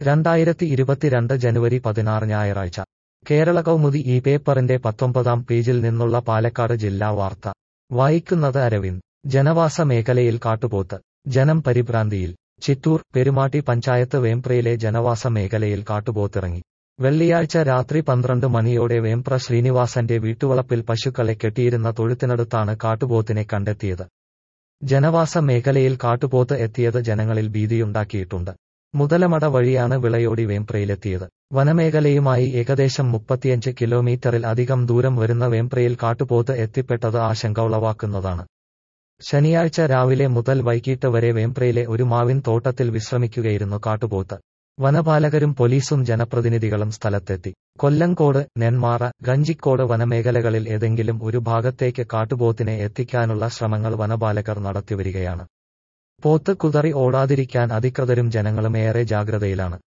രണ്ടായിരത്തി ഇരുപത്തിരണ്ട് ജനുവരി പതിനാറ് ഞായറാഴ്ച കേരള കൗമുദി ഈ പേപ്പറിന്റെ പത്തൊമ്പതാം പേജിൽ നിന്നുള്ള പാലക്കാട് ജില്ലാ വാർത്ത വായിക്കുന്നത് അരവിന്ദ് ജനവാസ മേഖലയിൽ കാട്ടുപോത്ത് ജനം പരിഭ്രാന്തിയിൽ ചിറ്റൂർ പെരുമാട്ടി പഞ്ചായത്ത് വേംപ്രയിലെ ജനവാസ മേഖലയിൽ കാട്ടുപോത്തിറങ്ങി വെള്ളിയാഴ്ച രാത്രി പന്ത്രണ്ട് മണിയോടെ വേംപ്ര ശ്രീനിവാസന്റെ വീട്ടുവളപ്പിൽ പശുക്കളെ കെട്ടിയിരുന്ന തൊഴുത്തിനടുത്താണ് കാട്ടുപോത്തിനെ കണ്ടെത്തിയത് ജനവാസ മേഖലയിൽ കാട്ടുപോത്ത് എത്തിയത് ജനങ്ങളിൽ ഭീതിയുണ്ടാക്കിയിട്ടുണ്ട് മുതലമട വഴിയാണ് വിളയോടി വേംപ്രയിലെത്തിയത് വനമേഖലയുമായി ഏകദേശം മുപ്പത്തിയഞ്ച് കിലോമീറ്ററിൽ അധികം ദൂരം വരുന്ന വേംപ്രയിൽ കാട്ടുപോത്ത് എത്തിപ്പെട്ടത് ആശങ്ക ഉളവാക്കുന്നതാണ് ശനിയാഴ്ച രാവിലെ മുതൽ വൈകിട്ട് വരെ വേംപ്രയിലെ ഒരു മാവിൻ തോട്ടത്തിൽ വിശ്രമിക്കുകയായിരുന്നു കാട്ടുപോത്ത് വനപാലകരും പോലീസും ജനപ്രതിനിധികളും സ്ഥലത്തെത്തി കൊല്ലങ്കോട് നെന്മാറ ഗഞ്ചിക്കോട് വനമേഖലകളിൽ ഏതെങ്കിലും ഒരു ഭാഗത്തേക്ക് കാട്ടുപോത്തിനെ എത്തിക്കാനുള്ള ശ്രമങ്ങൾ വനപാലകർ നടത്തിവരികയാണ് പോത്ത് കുതറി ഓടാതിരിക്കാൻ അധികൃതരും ജനങ്ങളും ഏറെ ജാഗ്രതയിലാണ്